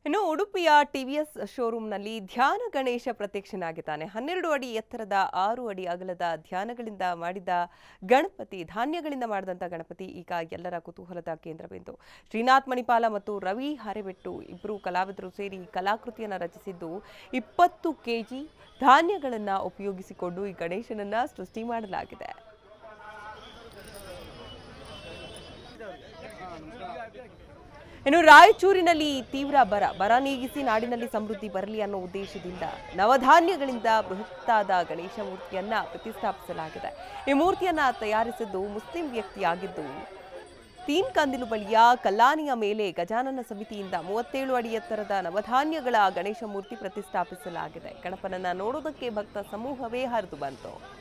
ಇನ್ನು ಉಡುಪಿಯ ಟಿವಿಎಸ್ ಶೋರೂಮ್ನಲ್ಲಿ ಧ್ಯಾನ ಗಣೇಶ ಪ್ರತ್ಯಕ್ಷನಾಗಿದ್ದಾನೆ ಹನ್ನೆರಡು ಅಡಿ ಎತ್ತರದ ಆರು ಅಡಿ ಅಗಲದ ಧ್ಯಾನಗಳಿಂದ ಮಾಡಿದ ಗಣಪತಿ ಧಾನ್ಯಗಳಿಂದ ಮಾಡಿದಂಥ ಗಣಪತಿ ಈಗ ಎಲ್ಲರ ಕುತೂಹಲದ ಕೇಂದ್ರಬಿಂದು ಶ್ರೀನಾಥ್ ಮಣಿಪಾಲ ಮತ್ತು ರವಿ ಹರೆಬೆಟ್ಟು ಇಬ್ಬರು ಕಲಾವಿದರು ಸೇರಿ ಈ ಕಲಾಕೃತಿಯನ್ನು ರಚಿಸಿದ್ದು ಇಪ್ಪತ್ತು ಕೆಜಿ ಧಾನ್ಯಗಳನ್ನು ಉಪಯೋಗಿಸಿಕೊಂಡು ಈ ಗಣೇಶನನ್ನ ಸೃಷ್ಟಿ ಮಾಡಲಾಗಿದೆ ಇನ್ನು ರಾಯಚೂರಿನಲ್ಲಿ ತೀವ್ರ ಬರ ಬರ ನೀಗಿಸಿ ನಾಡಿನಲ್ಲಿ ಸಮೃದ್ಧಿ ಬರಲಿ ಅನ್ನೋ ಉದ್ದೇಶದಿಂದ ನವಧಾನ್ಯಗಳಿಂದ ಬೃಹತ್ತಾದ ಗಣೇಶ ಮೂರ್ತಿಯನ್ನ ಪ್ರತಿಷ್ಠಾಪಿಸಲಾಗಿದೆ ಈ ಮೂರ್ತಿಯನ್ನ ತಯಾರಿಸಿದ್ದು ಮುಸ್ಲಿಂ ವ್ಯಕ್ತಿಯಾಗಿದ್ದು ತೀನ್ ಕಂದಿಲು ಬಳಿಯ ಕಲ್ಲಾನಿಯ ಮೇಲೆ ಗಜಾನನ ಸಮಿತಿಯಿಂದ ಮೂವತ್ತೇಳು ಅಡಿ ಎತ್ತರದ ನವಧಾನ್ಯಗಳ ಗಣೇಶ ಮೂರ್ತಿ ಪ್ರತಿಷ್ಠಾಪಿಸಲಾಗಿದೆ ಗಣಪನನ್ನ ನೋಡೋದಕ್ಕೆ ಭಕ್ತ ಸಮೂಹವೇ ಹರಿದು ಬಂತು